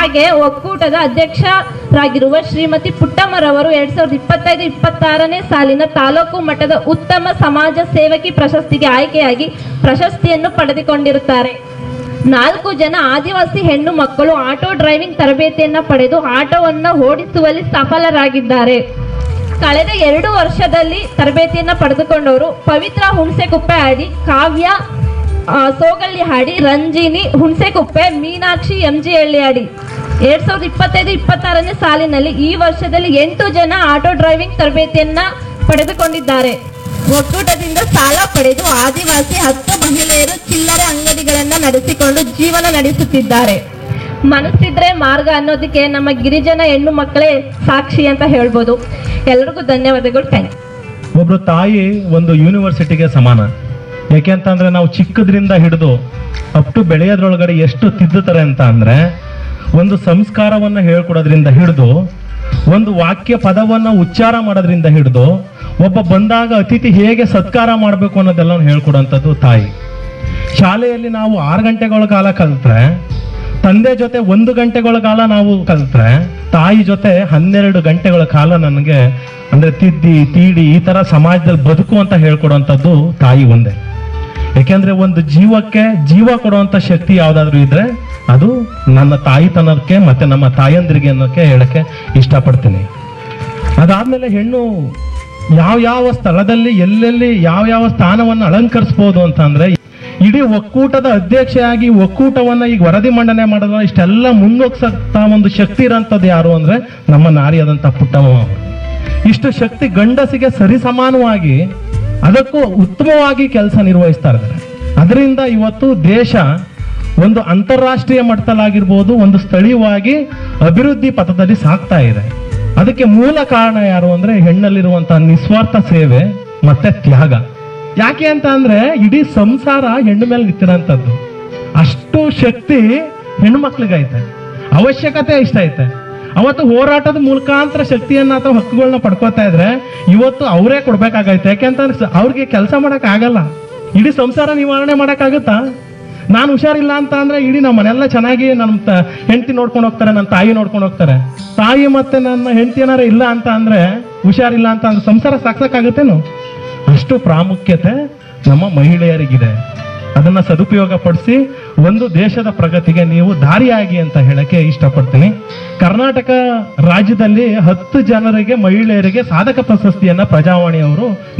ಹಾಗೆ ಒಕ್ಕೂಟದ ಅಧ್ಯಕ್ಷರಾಗಿರುವ ಶ್ರೀಮತಿ ಪುಟ್ಟಮ್ಮರವರು ಎರಡ್ ಸಾವಿರದ ಇಪ್ಪತ್ತೈದು ಇಪ್ಪತ್ತಾರನೇ ಸಾಲಿನ ತಾಲೂಕು ಮಟ್ಟದ ಉತ್ತಮ ಸಮಾಜ ಸೇವಕಿ ಪ್ರಶಸ್ತಿಗೆ ಆಯ್ಕೆಯಾಗಿ ಪ್ರಶಸ್ತಿಯನ್ನು ಪಡೆದುಕೊಂಡಿರುತ್ತಾರೆ ನಾಲ್ಕು ಜನ ಆದಿವಾಸಿ ಹೆಣ್ಣು ಮಕ್ಕಳು ಆಟೋ ಡ್ರೈವಿಂಗ್ ತರಬೇತಿಯನ್ನ ಪಡೆದು ಆಟೋವನ್ನ ಓಡಿಸುವಲ್ಲಿ ಸಫಲರಾಗಿದ್ದಾರೆ ಕಳೆದ ಎರಡು ವರ್ಷದಲ್ಲಿ ತರಬೇತಿಯನ್ನ ಪಡೆದುಕೊಂಡವರು ಪವಿತ್ರ ಹುಣಸೆಕುಪ್ಪೆ ಹಾಡಿ ಕಾವ್ಯ ಆ, ಸೋಗಳ್ಳಿ ಹಾಡಿ ರಂಜಿನಿ ಹುಣಸೆಕುಪ್ಪೆ ಮೀನಾಕ್ಷಿ ಎಂಜಿ ಹಳ್ಳಿ ಹಾಡಿ ಎರಡ್ ಸಾವಿರದ ಇಪ್ಪತ್ತೈದು ಇಪ್ಪತ್ತಾರನೇ ಸಾಲಿನಲ್ಲಿ ಈ ವರ್ಷದಲ್ಲಿ ಎಂಟು ಜನ ಆಟೋ ಡ್ರೈವಿಂಗ್ ತರಬೇತಿಯನ್ನ ಪಡೆದುಕೊಂಡಿದ್ದಾರೆ ಒಕ್ಕೂಟದಿಂದ ಸಾಲ ಪಡೆದು ಆದಿವಾಸಿ ಹತ್ತು ಮಹಿಳೆಯರು ಚಿಲ್ಲರೆ ಅಂಗಡಿಗಳನ್ನ ನಡೆಸಿಕೊಂಡು ಜೀವನ ನಡೆಸುತ್ತಿದ್ದಾರೆ ಮನಸ್ಸಿದ್ರೆ ಮಾರ್ಗ ಅನ್ನೋದಕ್ಕೆ ನಮ್ಮ ಗಿರಿಜನ ಹೆಣ್ಣು ಮಕ್ಕಳೇ ಸಾಕ್ಷಿ ಅಂತ ಹೇಳ್ಬೋದು ಎಲ್ರಿಗೂ ಧನ್ಯವಾದಗಳು ಥ್ಯಾಂಕ್ ಒಬ್ರು ತಾಯಿ ಒಂದು ಯೂನಿವರ್ಸಿಟಿಗೆ ಸಮಾನ ಯಾಕೆ ಅಂತಂದ್ರೆ ನಾವು ಚಿಕ್ಕದ್ರಿಂದ ಹಿಡಿದು ಅಪ್ ಟು ಬೆಳೆಯೋದ್ರೊಳಗಡೆ ಎಷ್ಟು ತಿದ್ದುತ್ತಾರೆ ಅಂತ ಅಂದ್ರೆ ಒಂದು ಸಂಸ್ಕಾರವನ್ನ ಹೇಳ್ಕೊಡೋದ್ರಿಂದ ಹಿಡಿದು ಒಂದು ವಾಕ್ಯ ಪದವನ್ನ ಉಚ್ಚಾರ ಮಾಡೋದ್ರಿಂದ ಹಿಡಿದು ಒಬ್ಬ ಬಂದಾಗ ಅತಿಥಿ ಹೇಗೆ ಸತ್ಕಾರ ಮಾಡಬೇಕು ಅನ್ನೋದೆಲ್ಲ ಹೇಳ್ಕೊಡೋಂಥದ್ದು ತಾಯಿ ಶಾಲೆಯಲ್ಲಿ ನಾವು ಆರು ಗಂಟೆಗಳ ಕಾಲ ಕಲಿತ್ರೆ ತಂದೆ ಜೊತೆ ಒಂದು ಗಂಟೆಗಳ ಕಾಲ ನಾವು ಕಲಿತ್ರೆ ತಾಯಿ ಜೊತೆ ಹನ್ನೆರಡು ಗಂಟೆಗಳ ಕಾಲ ನನಗೆ ಅಂದ್ರೆ ತಿದ್ದಿ ತೀಡಿ ಈ ತರ ಸಮಾಜದಲ್ಲಿ ಬದುಕು ಅಂತ ಹೇಳ್ಕೊಡುವಂಥದ್ದು ತಾಯಿ ಒಂದೇ ಯಾಕೆಂದ್ರೆ ಒಂದು ಜೀವಕ್ಕೆ ಜೀವ ಕೊಡುವಂತ ಶಕ್ತಿ ಯಾವ್ದಾದ್ರು ಇದ್ರೆ ಅದು ನನ್ನ ತಾಯಿತನಕ್ಕೆ ಮತ್ತೆ ನಮ್ಮ ತಾಯಂದ್ರಿಗೆ ಅನ್ನೋಕೆ ಹೇಳಕ್ಕೆ ಇಷ್ಟಪಡ್ತೀನಿ ಅದಾದ್ಮೇಲೆ ಹೆಣ್ಣು ಯಾವ ಯಾವ ಸ್ಥಳದಲ್ಲಿ ಎಲ್ಲೆಲ್ಲಿ ಯಾವ ಯಾವ ಸ್ಥಾನವನ್ನು ಅಲಂಕರಿಸ್ಬೋದು ಅಂತ ಅಂದ್ರೆ ಇಡೀ ಒಕ್ಕೂಟದ ಅಧ್ಯಕ್ಷೆಯಾಗಿ ಒಕ್ಕೂಟವನ್ನ ಈಗ ವರದಿ ಮಂಡನೆ ಮಾಡೋದು ಇಷ್ಟೆಲ್ಲ ಮುನ್ನೋಗ್ಸಕ್ತ ಒಂದು ಶಕ್ತಿ ಇರೋಂಥದ್ದು ಯಾರು ಅಂದ್ರೆ ನಮ್ಮ ನಾರಿಯಾದಂಥ ಪುಟ್ಟಮ್ಮ ಅವರು ಇಷ್ಟು ಶಕ್ತಿ ಗಂಡಸಿಗೆ ಸರಿಸಮಾನವಾಗಿ ಅದಕ್ಕೂ ಉತ್ತಮವಾಗಿ ಕೆಲಸ ನಿರ್ವಹಿಸ್ತಾ ಇದ್ದಾರೆ ಅದರಿಂದ ಇವತ್ತು ದೇಶ ಒಂದು ಅಂತಾರಾಷ್ಟ್ರೀಯ ಮಟ್ಟದಲ್ಲಾಗಿರ್ಬೋದು ಒಂದು ಸ್ಥಳೀಯವಾಗಿ ಅಭಿವೃದ್ಧಿ ಪಥದಲ್ಲಿ ಸಾಗ್ತಾ ಇದೆ ಅದಕ್ಕೆ ಮೂಲ ಕಾರಣ ಯಾರು ಅಂದ್ರೆ ಹೆಣ್ಣಲ್ಲಿರುವಂತಹ ನಿಸ್ವಾರ್ಥ ಸೇವೆ ಮತ್ತೆ ತ್ಯಾಗ ಯಾಕೆ ಅಂತ ಅಂದ್ರೆ ಇಡೀ ಸಂಸಾರ ಹೆಣ್ಣು ಮೇಲೆ ನಿಂತಿರೋಂಥದ್ದು ಅಷ್ಟು ಶಕ್ತಿ ಹೆಣ್ಣು ಮಕ್ಳಿಗೈತೆ ಅವಶ್ಯಕತೆ ಇಷ್ಟ ಐತೆ ಅವತ್ತು ಹೋರಾಟದ ಮುಖಾಂತರ ಶಕ್ತಿಯನ್ನ ಅಥವಾ ಹಕ್ಕುಗಳನ್ನ ಪಡ್ಕೋತಾ ಇದ್ರೆ ಇವತ್ತು ಅವರೇ ಕೊಡ್ಬೇಕಾಗೈತೆ ಯಾಕೆಂತಂದ್ರೆ ಅವ್ರಿಗೆ ಕೆಲಸ ಮಾಡಕ್ ಆಗಲ್ಲ ಇಡೀ ಸಂಸಾರ ನಿವಾರಣೆ ಮಾಡಕ್ಕಾಗುತ್ತಾ ನಾನು ಹುಷಾರಿಲ್ಲ ಅಂತ ಅಂದ್ರೆ ಇಡೀ ನಮ್ಮ ಮನೆಲ್ಲ ಚೆನ್ನಾಗಿ ನನ್ನ ತ- ಹೆಂಡತಿ ನೋಡ್ಕೊಂಡು ಹೋಗ್ತಾರೆ ನನ್ನ ತಾಯಿ ನೋಡ್ಕೊಂಡು ಹೋಗ್ತಾರೆ ತಾಯಿ ಮತ್ತೆ ನನ್ನ ಹೆಂಡತಿ ಏನಾರ ಇಲ್ಲ ಅಂತ ಅಂದ್ರೆ ಹುಷಾರಿಲ್ಲ ಅಂತ ಅಂದ್ರೆ ಸಂಸಾರ ಸಾಕ್ಸಕ್ಕಾಗುತ್ತೇನು ಅಷ್ಟು ಪ್ರಾಮುಖ್ಯತೆ ನಮ್ಮ ಮಹಿಳೆಯರಿಗಿದೆ ಅದನ್ನ ಸದುಪಯೋಗ ಪಡಿಸಿ ಒಂದು ದೇಶದ ಪ್ರಗತಿಗೆ ನೀವು ದಾರಿಯಾಗಿ ಅಂತ ಹೇಳಕ್ಕೆ ಇಷ್ಟಪಡ್ತೀನಿ ಕರ್ನಾಟಕ ರಾಜ್ಯದಲ್ಲಿ ಹತ್ತು ಜನರಿಗೆ ಮಹಿಳೆಯರಿಗೆ ಸಾಧಕ ಪ್ರಶಸ್ತಿಯನ್ನ ಪ್ರಜಾವಾಣಿಯವರು